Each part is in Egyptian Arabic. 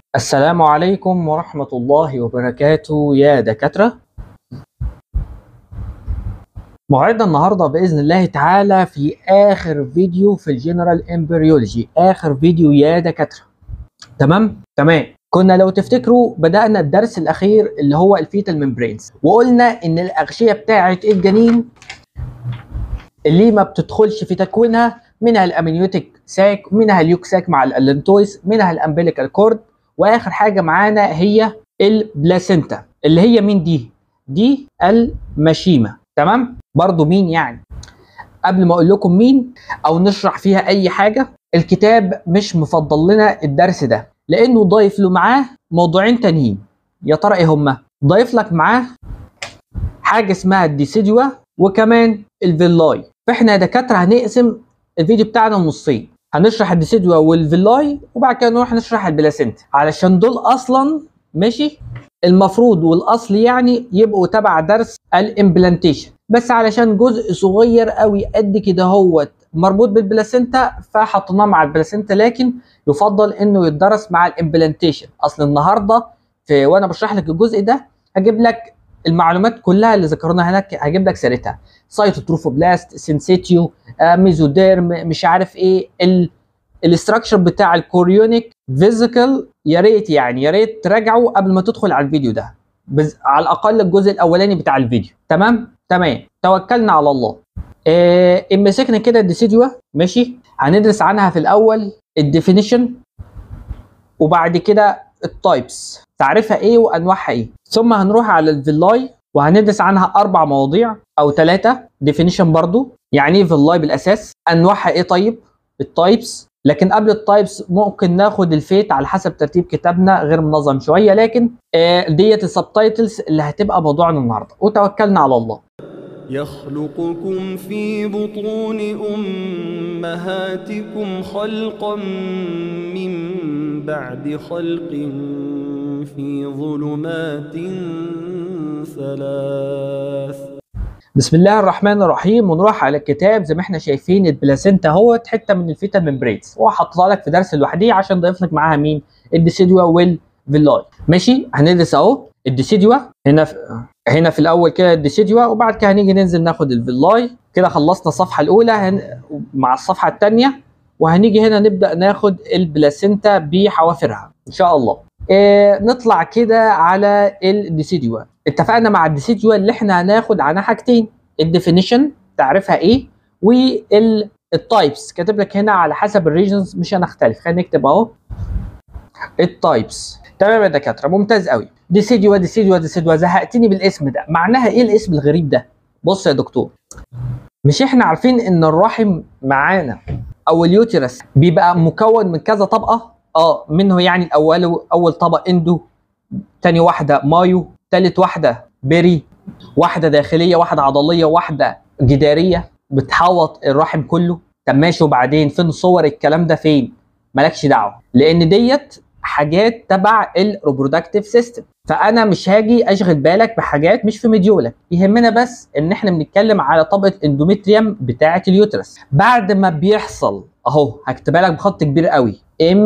السلام عليكم ورحمة الله وبركاته يا دكاترة موعدنا النهاردة بإذن الله تعالى في آخر فيديو في الجنرال امبريولوجي آخر فيديو يا دكاترة تمام؟ تمام كنا لو تفتكروا بدأنا الدرس الأخير اللي هو الفيتال ممبرينز وقلنا إن الأغشية بتاعة الجنين اللي ما بتدخلش في تكوينها منها الامنيوتيك ساك منها اليوك ساك مع الالنتويس منها الامبليكال كورد واخر حاجه معانا هي البلاسينتا اللي هي مين دي دي المشيمه تمام برضو مين يعني قبل ما اقول لكم مين او نشرح فيها اي حاجه الكتاب مش مفضل لنا الدرس ده لانه ضايف له معاه موضوعين تانيين يا ترى ايه هما ضايف لك معاه حاجه اسمها الديسيدوا وكمان الفيلاي فاحنا يا دكاتره هنقسم الفيديو بتاعنا نصين هنشرح الديسيدوا والفيلاي وبعد كده نروح نشرح البلاسنتا علشان دول اصلا ماشي المفروض والاصل يعني يبقوا تبع درس الامبلانتيشن بس علشان جزء صغير قوي قد كده هوت مربوط بالبلاسنتا فحطيناه مع البلاسنتا لكن يفضل انه يتدرس مع الامبلانتيشن اصل النهارده في وانا بشرح لك الجزء ده هجيب لك المعلومات كلها اللي ذكرناها هناك هجيب لك سيرتها سايتوتروفوبلاست سينسيتيو آه ميزوديرم مش عارف ايه الاستراكشر بتاع الكوريونيك فيزيكال يا ريت يعني يا ريت تراجعوا قبل ما تدخل على الفيديو ده بز... على الاقل الجزء الاولاني بتاع الفيديو تمام تمام توكلنا على الله آه مسكنا كده الديسيدوا ماشي هندرس عنها في الاول الديفينيشن وبعد كده التايبس تعرفها ايه وانواعها ايه ثم هنروح على الفيلاي وهندرس عنها اربع مواضيع او ثلاثه ديفينيشن برضو يعني ايه فيلاي بالاساس انواعها ايه طيب التايبس لكن قبل التايبس ممكن ناخد الفيت على حسب ترتيب كتابنا غير منظم شويه لكن آه ديت السبتايتلز اللي هتبقى موضوعنا النهارده وتوكلنا على الله يخلقكم في بطون أمهاتكم خلقا من بعد خلق في ظلمات ثلاث بسم الله الرحمن الرحيم ونروح على الكتاب زي ما احنا شايفين البلاسينتا اهوت حته من الفيتال ممبرينز هو حاططها لك في درس لوحديه عشان ضيف لك معاها مين الديسيدوا والفيلاي ماشي هندرس اهو الديسيدوا هنا في هنا في الاول كده الديسيدوا وبعد كده هنيجي ننزل ناخد الفيلاي كده خلصنا الصفحه الاولى هن... مع الصفحه الثانيه وهنيجي هنا نبدا ناخد البلاسينتا بحوافرها ان شاء الله إيه نطلع كده على الديسيدوا اتفقنا مع الديسيدوا اللي احنا هناخد عنها حاجتين الديفينيشن تعرفها ايه والتايبس كاتب لك هنا على حسب الريجنز مش هنختلف خلينا نكتب اهو التايبس تمام يا دكاتره ممتاز قوي ديسيدوا ديسيدوا ديسيدوا زهقتني بالاسم ده معناها ايه الاسم الغريب ده بص يا دكتور مش احنا عارفين ان الرحم معانا او اليوتيرس بيبقى مكون من كذا طبقه اه منه يعني الاول اول طبق اندو تاني واحده مايو تالت واحده بيري واحده داخليه واحده عضليه واحده جداريه بتحوط الرحم كله طب ماشي وبعدين فين صور الكلام ده فين مالكش دعوه لان ديت حاجات تبع الريبرودكتيف سيستم فانا مش هاجي اشغل بالك بحاجات مش في مديولك يهمنا بس ان احنا بنتكلم على طبقه اندوميتريوم بتاعه اليوترس بعد ما بيحصل اهو هكتبها لك بخط كبير قوي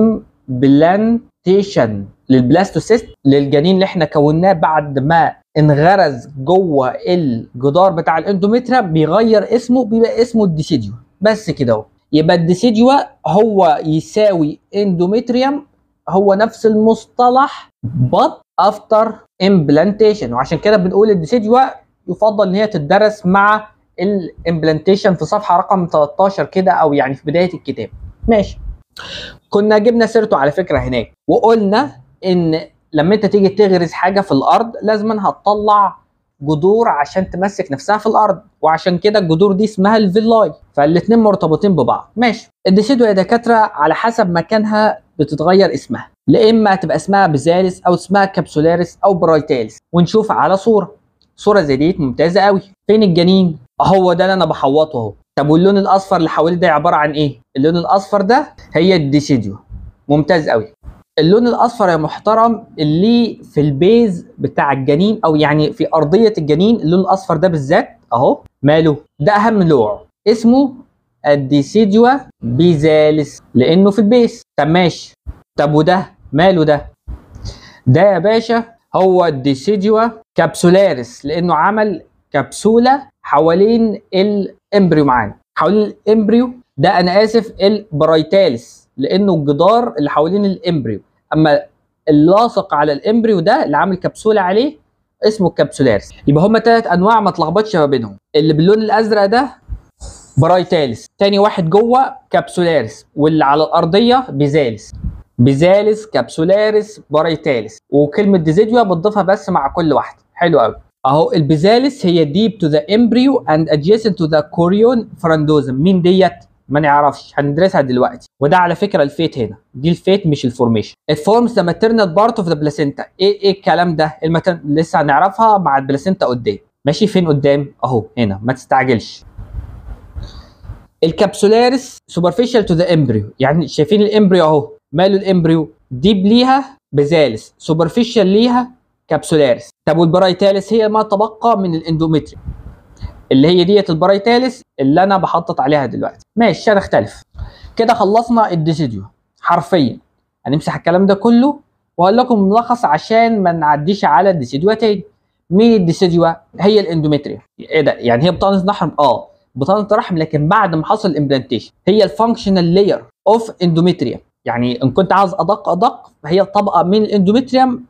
امبلانتيشن للبلاستوسيست للجنين اللي احنا كوناه بعد ما انغرز جوه الجدار بتاع الاندوميتريوم بيغير اسمه بيبقى اسمه الديسيديو بس كده اهو يبقى الديسيديو هو يساوي اندوميتريوم هو نفس المصطلح but after implantation وعشان كده بنقول الديسيدوا يفضل ان هي تدرس مع الامبلانتيشن في صفحه رقم 13 كده او يعني في بدايه الكتاب ماشي كنا جبنا سيرته على فكره هناك وقلنا ان لما انت تيجي تغرز حاجه في الارض لازم هتطلع جذور عشان تمسك نفسها في الارض وعشان كده الجذور دي اسمها الفيلاي فالاثنين مرتبطين ببعض ماشي الديسيدوا يا دكاتره على حسب مكانها بتتغير اسمها لا اما تبقى اسمها بزالس او اسمها كابسولاريس او برايتاليس ونشوف على صوره صوره زي ديت ممتازه قوي فين الجنين هو ده اللي انا بحوطه اهو طب واللون الاصفر اللي حواليه ده عباره عن ايه اللون الاصفر ده هي الديسيديو ممتاز قوي اللون الاصفر يا محترم اللي في البيز بتاع الجنين او يعني في ارضيه الجنين اللون الاصفر ده بالذات اهو ماله ده اهم نوع اسمه الديسيديوا بيزالس لانه في البيس طب ماشي طب وده ماله ده ده يا باشا هو الديسيديوا كابسولاريس لانه عمل كبسوله حوالين الامبريو معانا حوالين الامبريو ده انا اسف البرايتاليس لانه الجدار اللي حوالين الامبريو اما اللاصق على الامبريو ده اللي عامل كبسوله عليه اسمه الكبسولاريس يبقى هما ثلاث انواع ما تلخبطش ما بينهم اللي باللون الازرق ده برايتاليس تاني واحد جوه كابسولاريس واللي على الارضيه بيزاليس بيزاليس كابسولاريس برايتاليس وكلمه ديزيديوا بتضيفها بس مع كل واحده حلو قوي اهو البيزاليس هي ديب تو ذا امبريو اند ادجيسنت تو ذا كوريون فرندوزم مين ديت ما نعرفش هندرسها دلوقتي وده على فكره الفيت هنا دي الفيت مش الفورميشن الفورمز ذا ماترنال بارت اوف ذا بلاسينتا ايه ايه الكلام ده المتر... لسه هنعرفها مع البلاسينتا قدام ماشي فين قدام اهو هنا ما تستعجلش الكابسولاريس سوبرفيشال تو ذا امبريو يعني شايفين الامبريو اهو ماله الامبريو ديب ليها بزالس سوبرفيشال ليها كابسولاريس طب والبرايتاليس هي ما تبقى من الاندومتري اللي هي ديت البرايتاليس اللي انا بحطط عليها دلوقتي ماشي مش هنختلف كده خلصنا الديسيديو حرفيا هنمسح الكلام ده كله وهقول لكم ملخص عشان ما نعديش على الديسيديو تاني مين الديسيديو هي الاندومتريا ايه ده يعني هي بطانه رحم اه بطانه رحم لكن بعد ما حصل الامبلانتيشن هي الفانكشنال لاير اوف اندومتريا يعني ان كنت عاوز ادق ادق فهي طبقه من الاندومتريوم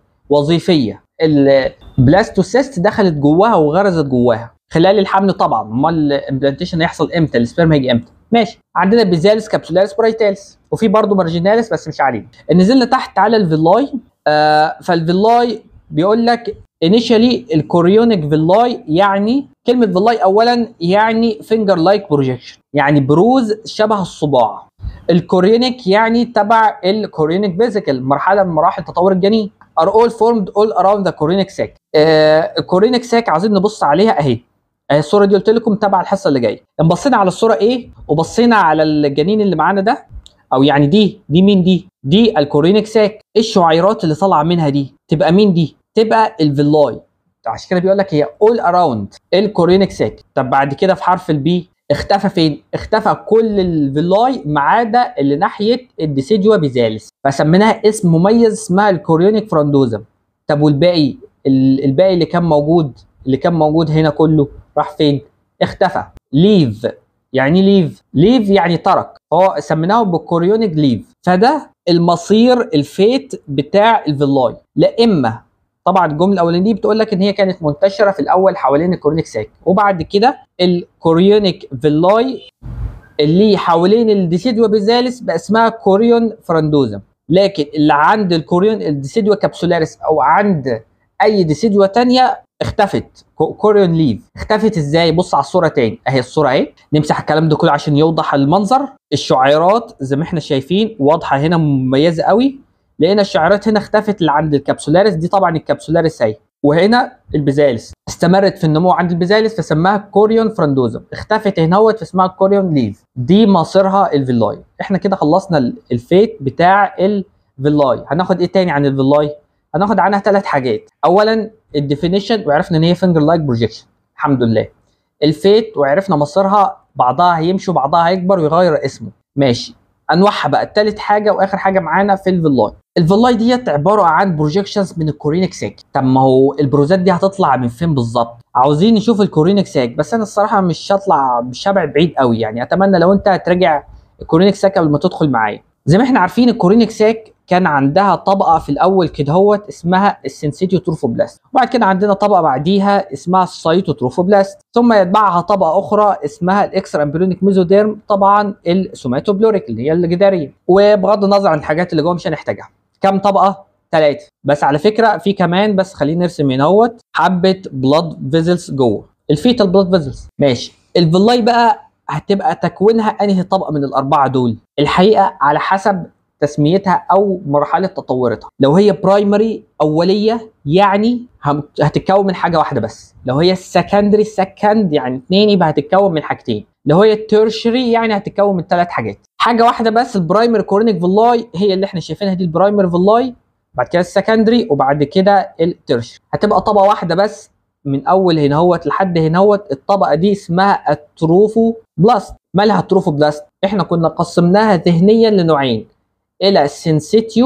الوظيفيه البلاستوسيست دخلت جواها وغرزت جواها خلال الحمل طبعا امال الامبلانتيشن هيحصل امتى السبرم هيجي امتى ماشي عندنا بيزالس كابسولاريس برايتالس وفي برضه مارجيناليس بس مش عليه نزلنا تحت على الفيلاي آه فالفيلاي بيقول لك انيشالي الكوريونيك فيلاي يعني كلمه فيلاي اولا يعني فينجر لايك بروجيكشن يعني بروز شبه الصباع الكوريونيك يعني تبع الكوريونيك فيزيكال مرحله من مراحل تطور الجنين are all formed all around the chorionic sac آه الكوريونيك ساك عايزين نبص عليها اهي اهي الصوره دي قلت لكم تبع الحصه اللي جايه بصينا على الصوره ايه وبصينا على الجنين اللي معانا ده او يعني دي دي مين دي دي الكوريونيك ساك ايه الشعيرات اللي طالعه منها دي تبقى مين دي تبقى الفيلاي عشان كده بيقول لك هي all around الكوريونيك ساك طب بعد كده في حرف البي اختفى فين؟ اختفى كل الفيلاي ما عدا اللي ناحيه الديسيديوا بيزالس فسميناها اسم مميز اسمها الكوريونيك فراندوزم طب والباقي الباقي اللي كان موجود اللي كان موجود هنا كله راح فين؟ اختفى ليف يعني ليف ليف يعني ترك هو سميناه بالكوريونيك ليف فده المصير الفيت بتاع الفيلاي لا اما طبعا الجمله الاولانيه دي بتقول لك ان هي كانت منتشره في الاول حوالين الكوريونيك ساك وبعد كده الكوريونيك فيلاي اللي حوالين الديسيدوا بيزالس بقى اسمها كوريون فراندوزم لكن اللي عند الكوريون الديسيدوا كابسولاريس او عند اي ديسيدوا تانية اختفت كوريون ليف اختفت ازاي بص على الصوره تاني اهي الصوره اهي نمسح الكلام ده كله عشان يوضح المنظر الشعيرات زي ما احنا شايفين واضحه هنا مميزه قوي لقينا الشعيرات هنا اختفت اللي عند الكابسولاريس دي طبعا الكابسولاريس اهي وهنا البيزالس استمرت في النمو عند البيزالس فسماها كوريون فراندوزم اختفت هنا هوت فاسمها كوريون ليف دي مصيرها الفيلاي احنا كده خلصنا الفيت بتاع الفيلاي هناخد ايه تاني عن الفيلاي هناخد عنها ثلاث حاجات اولا الديفينيشن وعرفنا ان هي فينجر لايك بروجيكشن الحمد لله الفيت وعرفنا مصيرها بعضها هيمشي وبعضها هيكبر ويغير اسمه ماشي انواعها بقى تالت حاجه واخر حاجه معانا في الفيلاي الفيلاي ديت عباره عن بروجيكشنز من الكورينيك ساك طب ما هو البروزات دي هتطلع من فين بالظبط عاوزين نشوف الكورينيك ساك بس انا الصراحه مش هطلع مش هبعد بعيد قوي يعني اتمنى لو انت تراجع الكورينيك ساك قبل ما تدخل معايا زي ما احنا عارفين الكورينيك ساك كان عندها طبقه في الاول كده هوت اسمها السنسيتيو تروفوبلاست وبعد كده عندنا طبقه بعديها اسمها السايتو تروفوبلاست ثم يتبعها طبقه اخرى اسمها الاكسترا امبريونيك ميزوديرم طبعا السوماتوبلوريك اللي هي الجداريه وبغض النظر عن الحاجات اللي جوه مش هنحتاجها كم طبقه ثلاثه بس على فكره في كمان بس خلينا نرسم هنا اهوت حبه بلاد فيزلز جوه الفيتال بلاد فيزلز ماشي الفيلاي بقى هتبقى تكوينها انهي طبقه من الاربعه دول الحقيقه على حسب تسميتها او مرحله تطورتها لو هي برايمري اوليه يعني هتتكون من حاجه واحده بس لو هي السكندري سكند يعني اثنين يبقى هتتكون من حاجتين لو هي التيرشري يعني هتتكون من ثلاث حاجات حاجه واحده بس البرايمري كورونيك فيلاي هي اللي احنا شايفينها دي البرايمري فيلاي بعد كده السكندري وبعد كده التيرشري هتبقى طبقه واحده بس من اول هنا هوت لحد هنا هوت الطبقه دي اسمها التروفو بلاست مالها التروفو بلاست احنا كنا قسمناها ذهنيا لنوعين الى سينسيتيو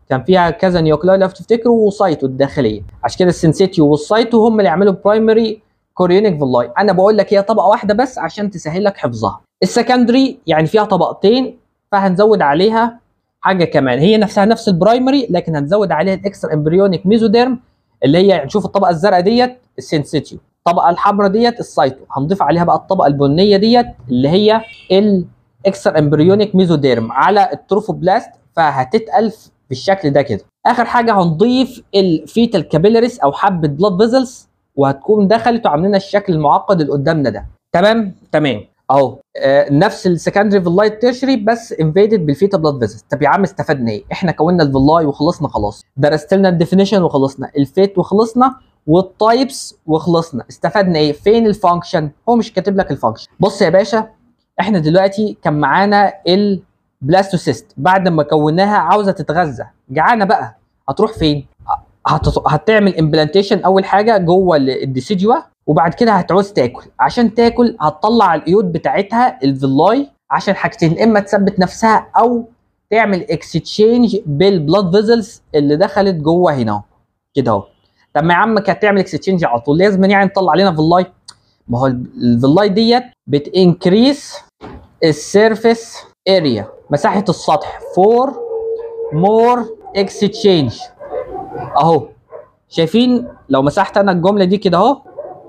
كان فيها كذا نيوكلاي لو تفتكروا وسايتو الداخليه عشان كده السنسيتيو والسايتو هم اللي يعملوا برايمري كوريونيك فيلاي انا بقول لك هي طبقه واحده بس عشان تسهل لك حفظها السكندري يعني فيها طبقتين فهنزود عليها حاجه كمان هي نفسها نفس البرايمري لكن هنزود عليها الاكسترا امبريونيك ميزوديرم اللي هي نشوف الطبقه الزرقاء ديت السنسيتيو الطبقه الحمراء ديت السايتو هنضيف عليها بقى الطبقه البنيه ديت اللي هي الاكسترا امبريونيك ميزوديرم على التروفوبلاست فهتتقل بالشكل ده كده اخر حاجه هنضيف الفيتال كابيلاريس او حبه بلاد فيزلز وهتكون دخلت وعاملين الشكل المعقد اللي قدامنا ده تمام تمام اهو آه نفس السكندري فيلاي تيرشري بس انفيدد بالفيتا بلاد فيزلز طب يا عم استفدنا ايه احنا كونا الفيلاي وخلصنا خلاص درست لنا الديفينيشن وخلصنا الفيت وخلصنا والتايبس وخلصنا استفدنا ايه فين الفانكشن هو مش كاتب لك الفانكشن بص يا باشا احنا دلوقتي كان معانا البلاستوسيست بعد ما كوناها عاوزه تتغذى جعانه بقى هتروح فين هت... هتعمل امبلانتيشن اول حاجه جوه الديسيديوا وبعد كده هتعوز تاكل عشان تاكل هتطلع الايود بتاعتها الفيلاي عشان حاجتين اما تثبت نفسها او تعمل اكستشينج بالبلاد فيزلز اللي دخلت جوه هنا كده اهو طب ما يا عم كانت تعمل اكستشينج على طول لازم يعني نطلع علينا فيلاي ما هو الفيلاي ديت بتنكريس السيرفيس اريا مساحه السطح فور مور اكستشينج اهو شايفين لو مسحت انا الجمله دي كده اهو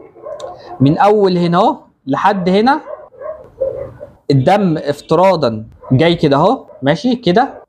من اول هنا اهو لحد هنا الدم افتراضا جاي كده اهو ماشي كده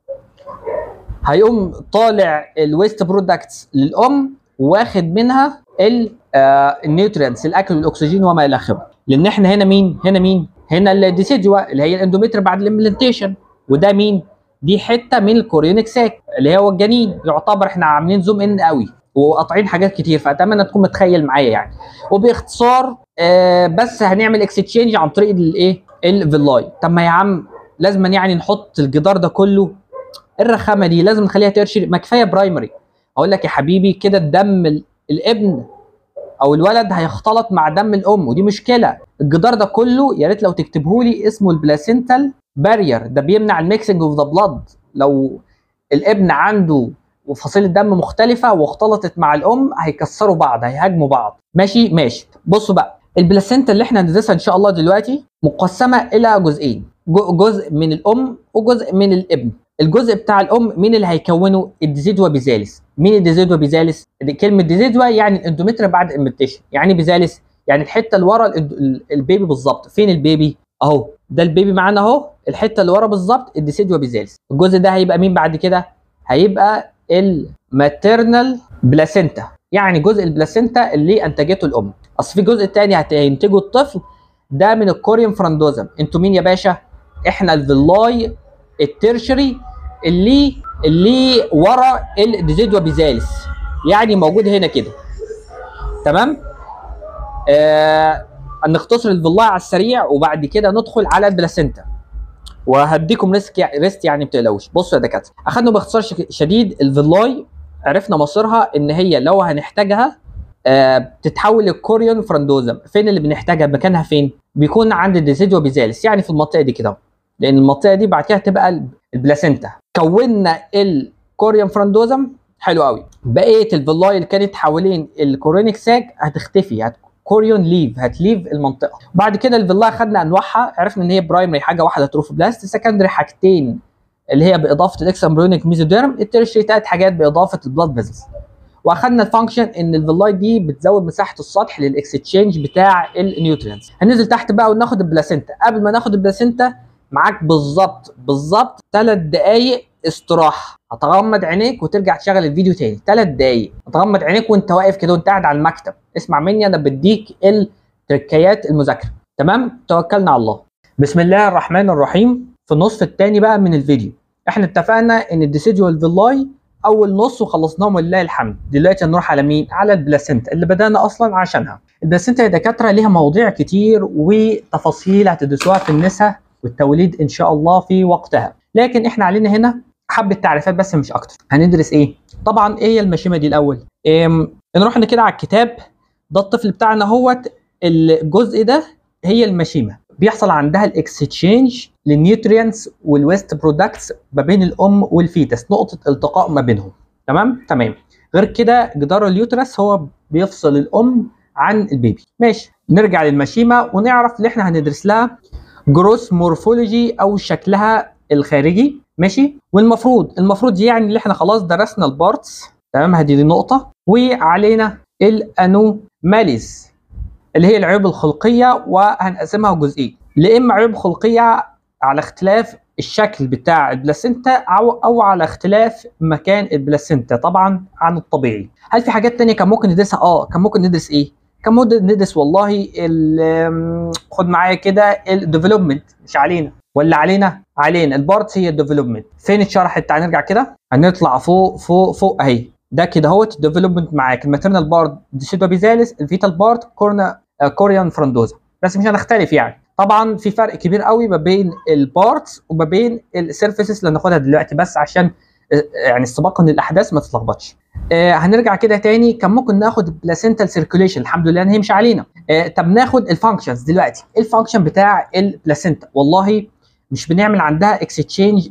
هيقوم طالع الويست برودكتس للام واخد منها النيوترينتس الاكل والاكسجين وما الى اخره لان احنا هنا مين هنا مين هنا الديسيدوا اللي هي الاندومتر بعد الامبلنتيشن وده مين دي حته من الكوريونيك ساك اللي هو الجنين يعتبر احنا عاملين زوم ان قوي وقاطعين حاجات كتير فاتمنى تكون متخيل معايا يعني وباختصار آه بس هنعمل اكستشينج عن طريق الايه الفيلاي طب ما يا عم لازم يعني نحط الجدار ده كله الرخامه دي لازم نخليها ترشري ما كفايه برايمري اقول لك يا حبيبي كده الدم الابن او الولد هيختلط مع دم الام ودي مشكله الجدار ده كله يا ريت لو تكتبه لي اسمه البلاسينتال بارير ده بيمنع الميكسنج اوف ذا بلاد لو الابن عنده وفصيله دم مختلفه واختلطت مع الام هيكسروا بعض هيهاجموا بعض ماشي ماشي بصوا بقى البلاسينتا اللي احنا هندرسها ان شاء الله دلوقتي مقسمه الى جزئين جزء من الام وجزء من الابن الجزء بتاع الام مين اللي هيكونه الديزيدوا بيزالس مين الديزيدوا بيزالس كلمه ديزيدوا يعني الاندومتر بعد الامبتيشن يعني بيزالس يعني الحته اللي ورا البيبي بالظبط فين البيبي اهو ده البيبي معانا اهو الحته اللي ورا بالظبط الديسيدوا بيزالس الجزء ده هيبقى مين بعد كده هيبقى الماتيرنال بلاسينتا يعني جزء البلاسينتا اللي انتجته الام اصل في جزء تاني هينتجه الطفل ده من الكوريوم فراندوزم انتوا مين يا باشا احنا الفيلاي الترشري اللي اللي ورا الديزيدوا بيزالس يعني موجود هنا كده تمام آه نختصر الفيلاي على السريع وبعد كده ندخل على البلاسينتا وهديكم ريسك ريست يعني ما تقلقوش بصوا يا دكاتره اخدنا باختصار شديد الفيلاي عرفنا مصيرها ان هي لو هنحتاجها آه بتتحول للكوريون فراندوزم فين اللي بنحتاجها مكانها فين بيكون عند الديزيدوا بيزالس يعني في المنطقه دي كده لان المنطقه دي بعد كده هتبقى البلاسينتا كونا الكوريون فراندوزم حلو قوي بقيه الفيلاي اللي كانت حوالين الكورونيك ساك هتختفي هت كوريون ليف هتليف المنطقه بعد كده الفيلاي خدنا انواعها عرفنا ان هي برايمري حاجه واحده تروفوبلاست سكندري حاجتين اللي هي باضافه الاكسامبريونيك ميزوديرم الترشري ثلاث حاجات باضافه البلاد فيزلز واخدنا الفانكشن ان الفيلاي دي بتزود مساحه السطح للاكستشينج بتاع النيوترينز هننزل تحت بقى وناخد البلاسينتا قبل ما ناخد البلاسينتا معاك بالظبط بالظبط ثلاث دقائق استراحه هتغمض عينيك وترجع تشغل الفيديو تاني ثلاث دقايق هتغمض عينيك وانت واقف كده وانت قاعد على المكتب اسمع مني انا بديك التركيات المذاكره تمام توكلنا على الله بسم الله الرحمن الرحيم في النصف الثاني بقى من الفيديو احنا اتفقنا ان الديسيدوال فيلاي اول نص وخلصناهم ولله الحمد دلوقتي هنروح على مين على البلاسينتا اللي بدانا اصلا عشانها البلاسينتا يا دكاتره ليها مواضيع كتير وتفاصيل هتدرسوها في النساء والتوليد ان شاء الله في وقتها لكن احنا علينا هنا حبه تعريفات بس مش اكتر هندرس ايه طبعا ايه هي المشيمه دي الاول إيه نروح كده على الكتاب ده الطفل بتاعنا هوت الجزء ده هي المشيمه بيحصل عندها الاكستشينج للنيوترينتس والويست برودكتس ما بين الام والفيتس نقطه التقاء ما بينهم تمام تمام غير كده جدار اليوترس هو بيفصل الام عن البيبي ماشي نرجع للمشيمه ونعرف اللي احنا هندرس لها جروس مورفولوجي او شكلها الخارجي ماشي والمفروض المفروض يعني اللي احنا خلاص درسنا البارتس تمام هذه دي نقطه وعلينا الانوماليز اللي هي العيوب الخلقيه وهنقسمها جزئين لا اما عيوب خلقيه على اختلاف الشكل بتاع البلاسينتا او او على اختلاف مكان البلاسينتا طبعا عن الطبيعي هل في حاجات تانية كان ممكن ندرسها اه كان ممكن ندرس ايه كان ممكن ندرس والله ال- خد معايا كده الديفلوبمنت مش علينا ولا علينا علينا البارتس هي الديفلوبمنت فين اتشرحت تعال نرجع كده هنطلع فوق فوق فوق اهي ده كده اهوت الديفلوبمنت معاك الماتيرنال بارت ديسيدوا بيزالس الفيتال بارت كورنا آه، كوريان فرندوزا بس مش هنختلف يعني طبعا في فرق كبير قوي ما بين البارتس وما بين السيرفيسز اللي هناخدها دلوقتي بس عشان آه، يعني استباقا للاحداث ما تتلخبطش آه هنرجع كده تاني كان ممكن ناخد البلاسينتال سيركوليشن الحمد لله ان هي مش علينا آه طب ناخد الفانكشنز دلوقتي ايه الفانكشن بتاع البلاسينتا والله مش بنعمل عندها اكستشينج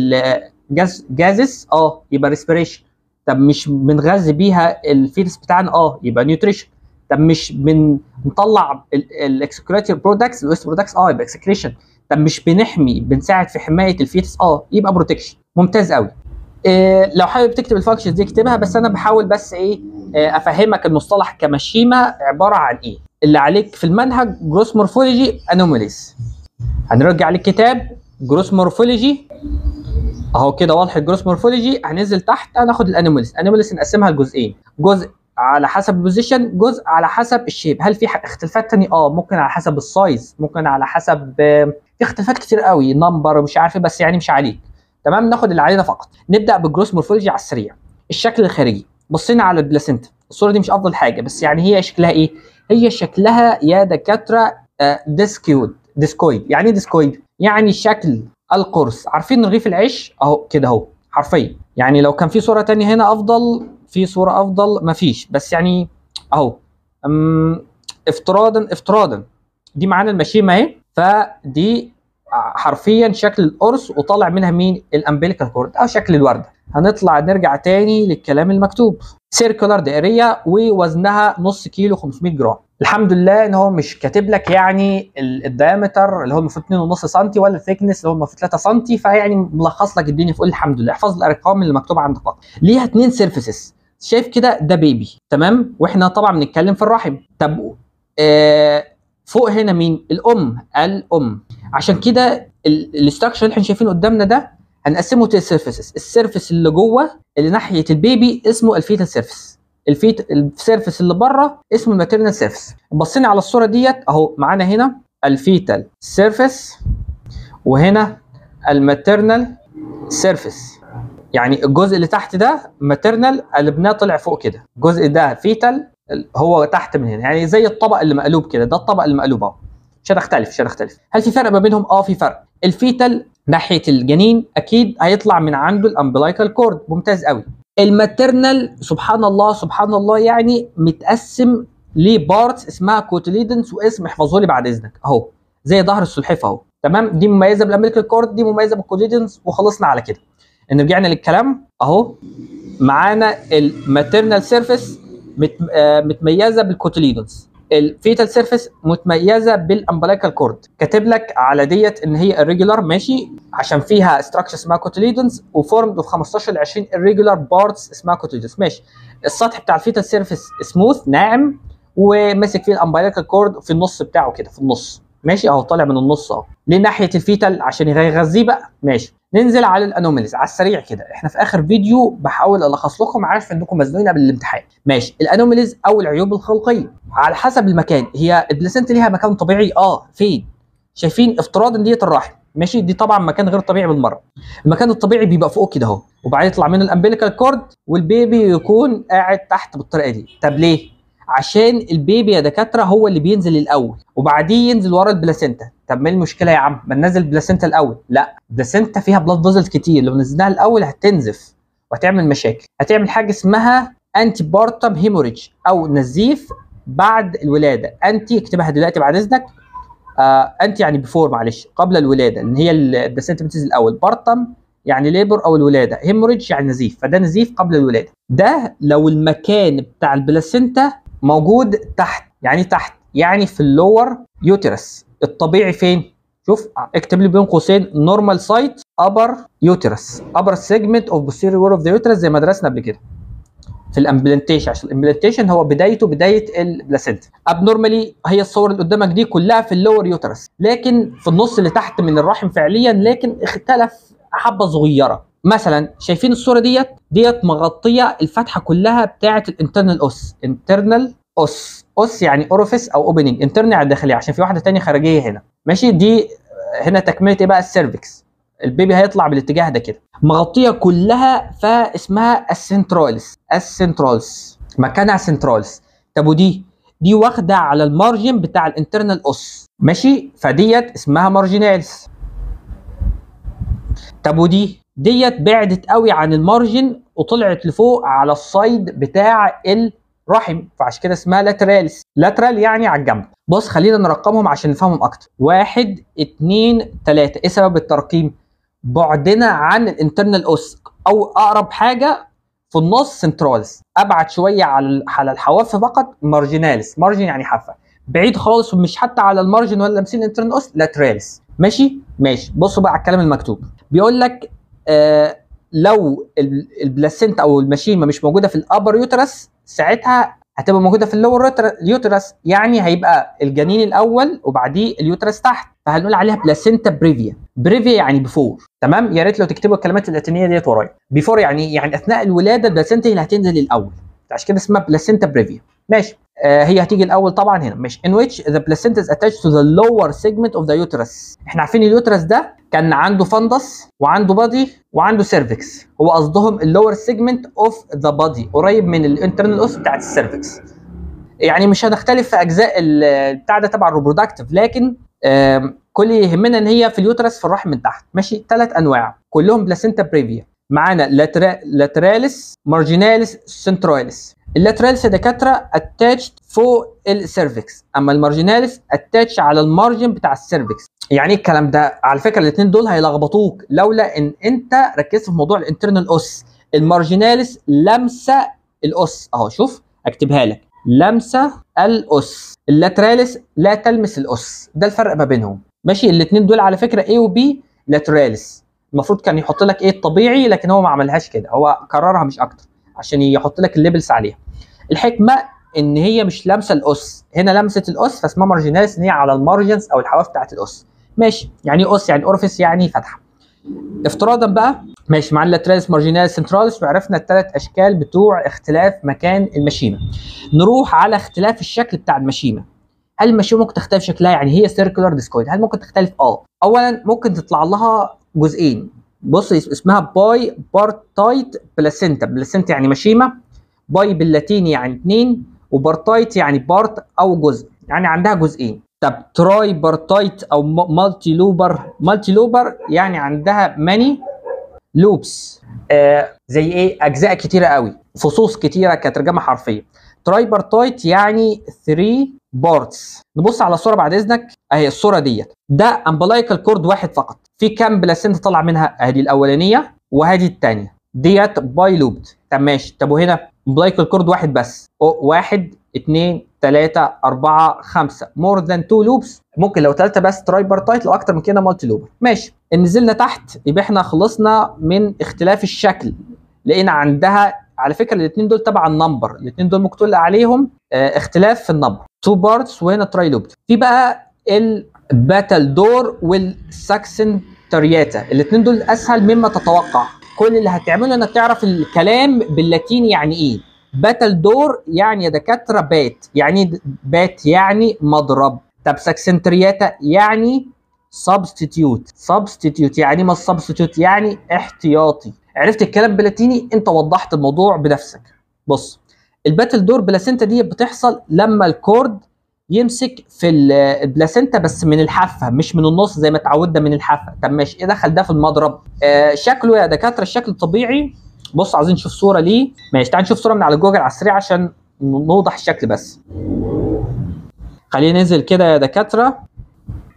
للجاز جازس اه يبقى ريسبيريشن طب مش بنغذي بيها الفيتس بتاعنا اه يبقى نيوتريشن طب مش بن- بنطلع الاكسكريتيف برودكتس الويست برودكتس اه يبقى اكسكريشن طب مش بنحمي بنساعد في حمايه الفيتس اه يبقى بروتكشن ممتاز قوي إيه لو حابب تكتب الفانكشنز دي اكتبها بس انا بحاول بس ايه آه، افهمك المصطلح كمشيمه عباره عن ايه اللي عليك في المنهج جروس مورفولوجي انوماليز هنرجع للكتاب جروس مورفولوجي اهو كده واضح الجروس مورفولوجي هننزل تحت هناخد الانوماليز الانوماليز نقسمها لجزئين جزء على حسب البوزيشن جزء على حسب الشيب هل في ح- اختلافات تانية اه ممكن على حسب السايز ممكن على حسب آه، في اختلافات كتير قوي نمبر مش عارف إيه، بس يعني مش عليك تمام ناخد اللي علينا فقط نبدا بالجروس مورفولوجي على السريع الشكل الخارجي بصينا على البلاسينتا الصوره دي مش افضل حاجه بس يعني هي شكلها ايه هي شكلها يا دكاتره آه، ديسكيود ديسكويد يعني ايه ديسكويد يعني شكل القرص عارفين رغيف العيش اهو كده اهو حرفيا يعني لو كان في صوره تانية هنا افضل في صوره افضل مفيش بس يعني اهو أم، افتراضا افتراضا دي معانا المشيمه اهي فدي حرفيا شكل القرص وطالع منها مين الامبليكال كورد او شكل الورده هنطلع نرجع تاني للكلام المكتوب سيركولار دائريه ووزنها نص كيلو 500 جرام الحمد لله ان هو مش كاتب لك يعني ال- الدايمتر اللي هو المفروض 2.5 سم ولا الثيكنس اللي هو المفروض 3 سم فيعني ملخص لك الدنيا فوق الحمد لله احفظ الارقام اللي مكتوبه عندك فقط ليها اثنين سيرفيسز شايف كده ده بيبي تمام واحنا طبعا بنتكلم في الرحم طب آه فوق هنا مين الام الام عشان كده الاستراكشر اللي احنا شايفينه قدامنا ده هنقسمه تو سيرفيسز السيرفيس اللي جوه اللي ناحيه البيبي اسمه الفيتال سيرفيس الفيت السيرفيس اللي بره اسمه الماتيرنال سيرفيس بصينا على الصوره ديت اهو معانا هنا الفيتال سيرفيس وهنا الماتيرنال سيرفيس يعني الجزء اللي تحت ده ماتيرنال قلبناه طلع فوق كده الجزء ده فيتال هو تحت من هنا يعني زي الطبق اللي مقلوب كده ده الطبق اللي مقلوب اهو مش هنختلف مش هنختلف هل في فرق ما بينهم اه في فرق الفيتال ناحيه الجنين اكيد هيطلع من عنده الامبلايكال كورد ممتاز قوي الماتيرنال سبحان الله سبحان الله يعني متقسم لبارتس اسمها كوتليدنس واسم احفظه لي بعد اذنك اهو زي ظهر السلحفاه اهو تمام دي مميزه بالامبليكال كورد دي مميزه بالكوتليدنس وخلصنا على كده ان رجعنا للكلام اهو معانا الماتيرنال سيرفيس مت... آه، متميزه بالكوتليدنس الفيتال سيرفيس متميزه بالامبلايكال كورد كاتب لك على ديت ان هي الريجولار ماشي عشان فيها ستراكشر اسمها كوتليدنس وفورمد اوف 15 ل 20 الريجولار بارتس اسمها كوتليدنس ماشي السطح بتاع الفيتال سيرفيس سموث ناعم وماسك فيه الامبلايكال كورد في النص بتاعه كده في النص ماشي اهو طالع من النص اهو ليه ناحيه الفيتال عشان يغذيه بقى ماشي ننزل على الانوميليز على السريع كده احنا في اخر فيديو بحاول الخص لكم عارف انكم مزنوقين قبل الامتحان ماشي الانوميليز او العيوب الخلقيه على حسب المكان هي البلاسنت ليها مكان طبيعي اه فين شايفين افتراض ان ديت الرحم ماشي دي طبعا مكان غير طبيعي بالمره المكان الطبيعي بيبقى فوق كده اهو وبعدين يطلع منه الامبليكال كورد والبيبي يكون قاعد تحت بالطريقه دي طب ليه عشان البيبي يا دكاتره هو اللي بينزل الاول وبعديه ينزل ورا البلاسينتا طب ما المشكله يا عم ما ننزل البلاسينتا الاول لا البلاسينتا فيها بلاد فيزلز كتير لو نزلناها الاول هتنزف وهتعمل مشاكل هتعمل حاجه اسمها انتي بارتم هيموريج او نزيف بعد الولاده انتي اكتبها دلوقتي بعد اذنك آه انت يعني بيفور معلش قبل الولاده لان هي البلاسنتا بتنزل الاول بارتم يعني ليبر او الولاده هيموريدج يعني نزيف فده نزيف قبل الولاده ده لو المكان بتاع البلاسنتا موجود تحت يعني تحت يعني في اللور يوترس الطبيعي فين شوف اكتب لي بين قوسين نورمال سايت ابر يوترس ابر سيجمنت اوف posterior وول اوف ذا يوترس زي ما درسنا قبل كده في الامبلانتيشن عشان الامبلانتيشن هو بدايته بدايه البلاسنتا ابنورمالي هي الصور اللي قدامك دي كلها في اللور يوترس لكن في النص اللي تحت من الرحم فعليا لكن اختلف حبه صغيره مثلا شايفين الصوره ديت ديت مغطيه الفتحه كلها بتاعه الانترنال اوس انترنال اوس اوس يعني اورفيس او اوبننج انترنال يعني داخليه عشان في واحده تانية خارجيه هنا ماشي دي هنا تكمله ايه بقى السيرفكس البيبي هيطلع بالاتجاه ده كده مغطيه كلها فاسمها السنترالس السنترالس مكانها سنترالس طب ودي دي واخده على المارجن بتاع الانترنال اوس ماشي فديت اسمها مارجينالس طب ودي ديت بعدت قوي عن المارجن وطلعت لفوق على السايد بتاع الرحم فعشان كده اسمها لاترالس لاترال يعني على الجنب بص خلينا نرقمهم عشان نفهمهم اكتر واحد اتنين تلاته ايه سبب الترقيم بعدنا عن الانترنال اوس او اقرب حاجه في النص سنترالس ابعد شويه على على الحواف فقط مارجينالس مارجن يعني حافه بعيد خالص ومش حتى على المارجن ولا لامسين الانترنال اوس لاترالس ماشي ماشي بصوا بقى على الكلام المكتوب بيقول لك آه لو البلاسنتا او المشيمه مش موجوده في الابر يوترس ساعتها هتبقى موجوده في اللور اليوترس يعني هيبقى الجنين الاول وبعديه اليوترس تحت فهنقول عليها بلاسنتا بريفيا بريفيا يعني بيفور تمام يا ريت لو تكتبوا الكلمات اللاتينيه ديت ورايا بيفور يعني يعني اثناء الولاده البلاسنتا هي اللي هتنزل الاول عشان كده اسمها بلاسنتا بريفيا ماشي آه هي هتيجي الاول طبعا هنا ماشي in which the placenta is attached to the lower segment of the uterus احنا عارفين اليوترس ده كان عنده فندس وعنده بادي وعنده سيرفكس هو قصدهم اللور سيجمنت اوف ذا بادي قريب من الانترنال اوس بتاعت السيرفكس يعني مش هنختلف في اجزاء بتاع ده تبع الريبرودكتيف لكن كل اللي يهمنا ان هي في اليوترس في الرحم من تحت ماشي ثلاث انواع كلهم بلاسنتا بريفيا معانا لاتراليس مارجيناليس سنتراليس اللاتراليس يا دكاتره اتاتشد فوق السيرفكس اما المارجيناليس اتاتش على المارجن بتاع السيرفكس يعني ايه الكلام ده على فكره الاثنين دول هيلخبطوك لولا ان انت ركزت في موضوع الانترنال اوس المارجيناليس لمسه الاس اهو شوف اكتبها لك لمسه الاس اللاتراليس لا تلمس الاس ده الفرق ما بينهم ماشي الاثنين دول على فكره A و B لاتراليس المفروض كان يحط لك ايه الطبيعي لكن هو ما عملهاش كده هو كررها مش اكتر عشان يحط لك الليبلز عليها الحكمه ان هي مش لامسه الاس هنا لمست الاس فاسمها مارجيناليس ان هي على المارجنز او الحواف بتاعت الاس ماشي يعني اوس يعني اورفيس يعني فتحه افتراضا بقى ماشي مع اللاتراليس مارجيناليس سنتراليس وعرفنا الثلاث اشكال بتوع اختلاف مكان المشيمه نروح على اختلاف الشكل بتاع المشيمه هل المشيمه ممكن تختلف شكلها يعني هي سيركولار ديسكويد هل ممكن تختلف اه اولا ممكن تطلع لها جزئين بص اسمها باي بارتايت بلاسينتا بلاسينتا يعني مشيمه باي باللاتيني يعني اثنين وبارتايت يعني بارت او جزء يعني عندها جزئين طب تراي بارتايت او مالتي لوبر مالتي لوبر يعني عندها ماني لوبس آه زي ايه اجزاء كتيره قوي فصوص كتيره كترجمه حرفيه تراي بارتايت يعني 3 بارتس نبص على الصوره بعد اذنك اهي الصوره ديت ده امبلايكال كورد واحد فقط في كام بلاسينتا طالع منها ادي الاولانيه وهذه الثانيه ديت باي لوبد طب ماشي طب وهنا امبلايكال كورد واحد بس أو واحد اثنين ثلاثة أربعة خمسة مور ذان تو لوبس ممكن لو ثلاثة بس ترايبرتايت لو أكتر من كده مالتي لوبر ماشي نزلنا تحت يبقى احنا خلصنا من اختلاف الشكل لقينا عندها على فكرة الاثنين دول تبع النمبر الاثنين دول ممكن تقول عليهم اه اختلاف في النمبر تو بارتس وهنا تراي لوبد في بقى الباتل دور والساكسن ترياتا الاثنين دول اسهل مما تتوقع كل اللي هتعمله انك تعرف الكلام باللاتيني يعني ايه باتل دور يعني يا دكاتره بات يعني بات يعني مضرب طب ساكسنترياتا يعني سبستيتيوت سبستيتيوت يعني ما السبستيتيوت يعني احتياطي عرفت الكلام بلاتيني انت وضحت الموضوع بنفسك بص الباتل دور بلاسينتا دي بتحصل لما الكورد يمسك في البلاسينتا بس من الحافه مش من النص زي ما اتعودنا من الحافه طب ماشي ايه دخل ده في المضرب آه شكله يا دكاتره الشكل الطبيعي بص عايزين نشوف صوره ليه ماشي تعال نشوف صوره من على جوجل على السريع عشان نوضح الشكل بس خلينا ننزل كده يا دكاتره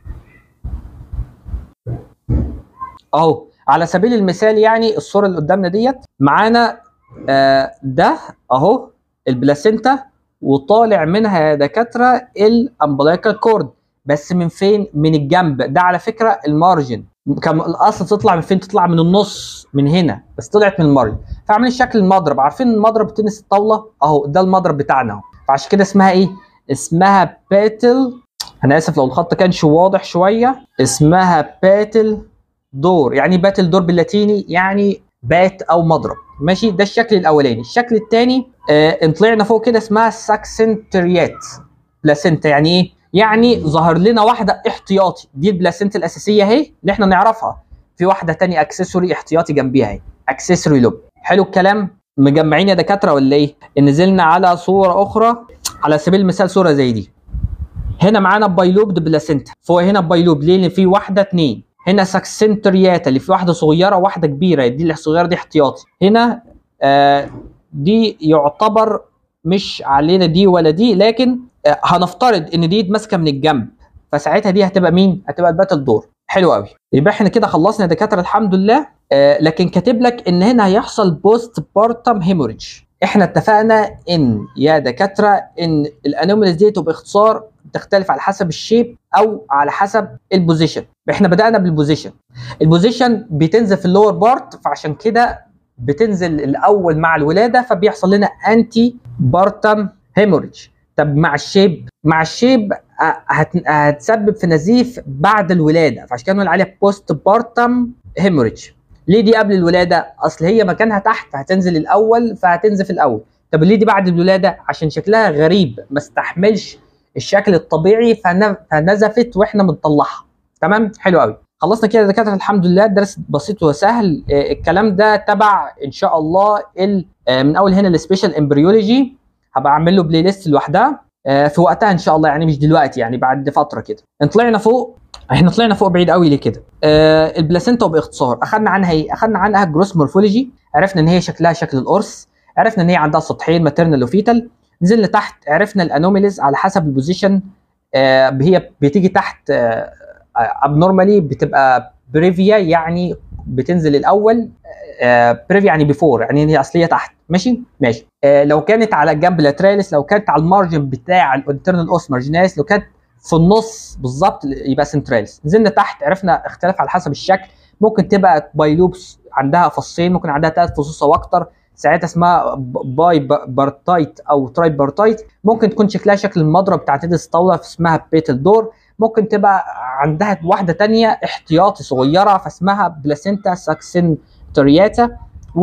اهو على سبيل المثال يعني الصوره اللي قدامنا ديت معانا آه ده اهو البلاسينتا وطالع منها يا دكاتره الامبلايكال كورد بس من فين؟ من الجنب ده على فكره المارجن كان الاصل تطلع من فين؟ تطلع من النص من هنا بس طلعت من المارجن فعاملين شكل المضرب عارفين المضرب تنس الطاوله اهو ده المضرب بتاعنا اهو فعشان كده اسمها ايه؟ اسمها باتل انا اسف لو الخط كانش واضح شويه اسمها باتل دور يعني باتل دور باللاتيني يعني بات او مضرب ماشي ده الشكل الاولاني الشكل الثاني آه ان طلعنا فوق كده اسمها ساكسنتريات بلاسينتا يعني ايه يعني ظهر لنا واحده احتياطي دي البلاسينتا الاساسيه اهي اللي احنا نعرفها في واحده تانية اكسسوري احتياطي جنبيها اهي اكسسوري لوب حلو الكلام مجمعين يا دكاتره ولا ايه نزلنا على صوره اخرى على سبيل المثال صوره زي دي هنا معانا بايلوب دي بلاسينتا فوق هنا بايلوب ليه لان في واحده اتنين هنا ساكسنترياتا اللي في واحده صغيره وواحده كبيره دي اللي الصغيره دي احتياطي هنا آه دي يعتبر مش علينا دي ولا دي لكن آه هنفترض ان دي ماسكه من الجنب فساعتها دي هتبقى مين؟ هتبقى الباتل دور حلو قوي يبقى احنا كده خلصنا يا دكاتره الحمد لله آه لكن كاتب لك ان هنا هيحصل بوست بارتم هيموريدج احنا اتفقنا ان يا دكاتره ان الانوماليز ديت باختصار تختلف على حسب الشيب او على حسب البوزيشن احنا بدانا بالبوزيشن البوزيشن بتنزل في اللور بارت فعشان كده بتنزل الاول مع الولاده فبيحصل لنا انتي بارتم هيموريدج طب مع الشيب مع الشيب هت... هتسبب في نزيف بعد الولاده فعشان كده بنقول عليها بوست بارتم هيموريدج ليه دي قبل الولاده اصل هي مكانها تحت فهتنزل الاول فهتنزف الاول طب ليه دي بعد الولاده عشان شكلها غريب ما استحملش الشكل الطبيعي فنزفت واحنا بنطلعها تمام حلو قوي خلصنا كده دكاتره الحمد لله درس بسيط وسهل آه الكلام ده تبع ان شاء الله آه من اول هنا السبيشال امبريولوجي هبقى اعمل له بلاي ليست لوحدها آه في وقتها ان شاء الله يعني مش دلوقتي يعني بعد فتره كده طلعنا فوق احنا طلعنا فوق بعيد قوي ليه كده آه البلاسينتا وباختصار اخذنا عنها ايه اخذنا عنها جروس مورفولوجي عرفنا ان هي شكلها شكل القرص عرفنا ان هي عندها سطحين ماتيرنال وفيتال نزلنا تحت عرفنا الانوميليز على حسب البوزيشن آه هي بتيجي تحت آه ابنورمالي بتبقى بريفيا يعني بتنزل الاول آه بريفيا يعني بيفور يعني هي اصليه تحت ماشي ماشي آه لو كانت على الجنب لاتراليس لو كانت على المارجن بتاع الانترنال اوس مارجيناليس لو كانت في النص بالظبط يبقى سنتراليس نزلنا تحت عرفنا اختلاف على حسب الشكل ممكن تبقى بايلوبس عندها فصين ممكن عندها ثلاث فصوص او اكتر ساعتها اسمها باي بارتايت او تراي بارتايت ممكن تكون شكلها شكل المضرب بتاعت ايد الطاوله اسمها بيتل دور ممكن تبقى عندها واحده تانية احتياطي صغيره فاسمها بلاسينتا ساكسنترياتا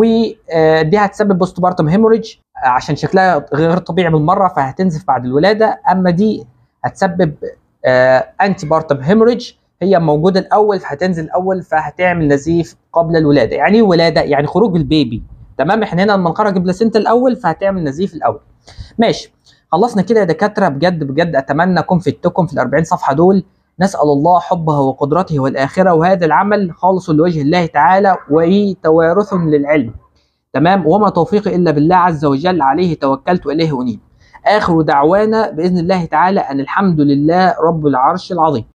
ودي هتسبب بوست بارتم هيموريدج عشان شكلها غير طبيعي بالمره فهتنزف بعد الولاده اما دي هتسبب انتي بارتم هيموريدج هي موجوده الاول فهتنزل الاول فهتعمل نزيف قبل الولاده يعني ايه ولاده يعني خروج البيبي تمام احنا هنا لما نخرج البلاسينتا الاول فهتعمل نزيف الاول ماشي خلصنا كده يا دكاتره بجد بجد اتمنى اكون فدتكم في ال 40 صفحه دول نسال الله حبه وقدرته والاخره وهذا العمل خالص لوجه الله تعالى وتوارث للعلم تمام وما توفيقي الا بالله عز وجل عليه توكلت واليه انيب اخر دعوانا باذن الله تعالى ان الحمد لله رب العرش العظيم